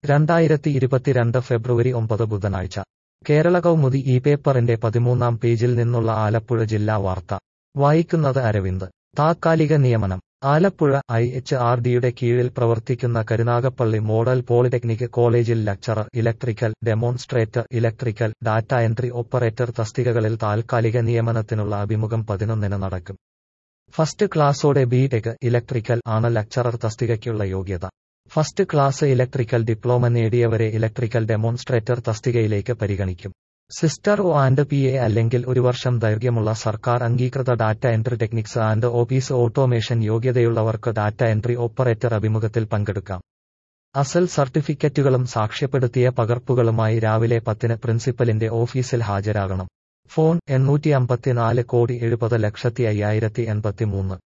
രണ്ടായിരത്തി ഇരുപത്തിരണ്ട് ഫെബ്രുവരി ഒമ്പത് ബുധനാഴ്ച കേരള കൗമുദി ഈ പേപ്പറിന്റെ പതിമൂന്നാം പേജിൽ നിന്നുള്ള ആലപ്പുഴ ജില്ലാ വാർത്ത വായിക്കുന്നത് അരവിന്ദ് താത്കാലിക നിയമനം ആലപ്പുഴ ഐ എച്ച് ആർ ഡിയുടെ കീഴിൽ പ്രവർത്തിക്കുന്ന കരുനാഗപ്പള്ളി മോഡൽ പോളിടെക്നിക് കോളേജിൽ lecturer electrical demonstrator electrical data entry operator തസ്തികകളിൽ താൽക്കാലിക നിയമനത്തിനുള്ള അഭിമുഖം പതിനൊന്നിന് നടക്കും ഫസ്റ്റ് ക്ലാസ്സോടെ ബി ടെക് ഇലക്ട്രിക്കൽ ആണ് ലെക്ചറർ തസ്തികയ്ക്കുള്ള യോഗ്യത ഫസ്റ്റ് ക്ലാസ് ഇലക്ട്രിക്കൽ ഡിപ്ലോമ നേടിയവരെ ഇലക്ട്രിക്കൽ ഡെമോൺസ്ട്രേറ്റർ തസ്തികയിലേക്ക് പരിഗണിക്കും സിസ്റ്റർ ഒ ആൻഡ് പി എ അല്ലെങ്കിൽ ഒരു വർഷം ദൈർഘ്യമുള്ള സർക്കാർ അംഗീകൃത data entry techniques and office automation യോഗ്യതയുള്ളവർക്ക് ഡാറ്റ എൻട്രി ഓപ്പറേറ്റർ അഭിമുഖത്തിൽ പങ്കെടുക്കാം അസൽ സർട്ടിഫിക്കറ്റുകളും സാക്ഷ്യപ്പെടുത്തിയ പകർപ്പുകളുമായി രാവിലെ പത്തിന് പ്രിൻസിപ്പലിന്റെ ഓഫീസിൽ ഹാജരാകണം ഫോൺ എണ്ണൂറ്റി അമ്പത്തിനാല് കോടി എഴുപത് ലക്ഷത്തി അയ്യായിരത്തി എൺപത്തിമൂന്ന്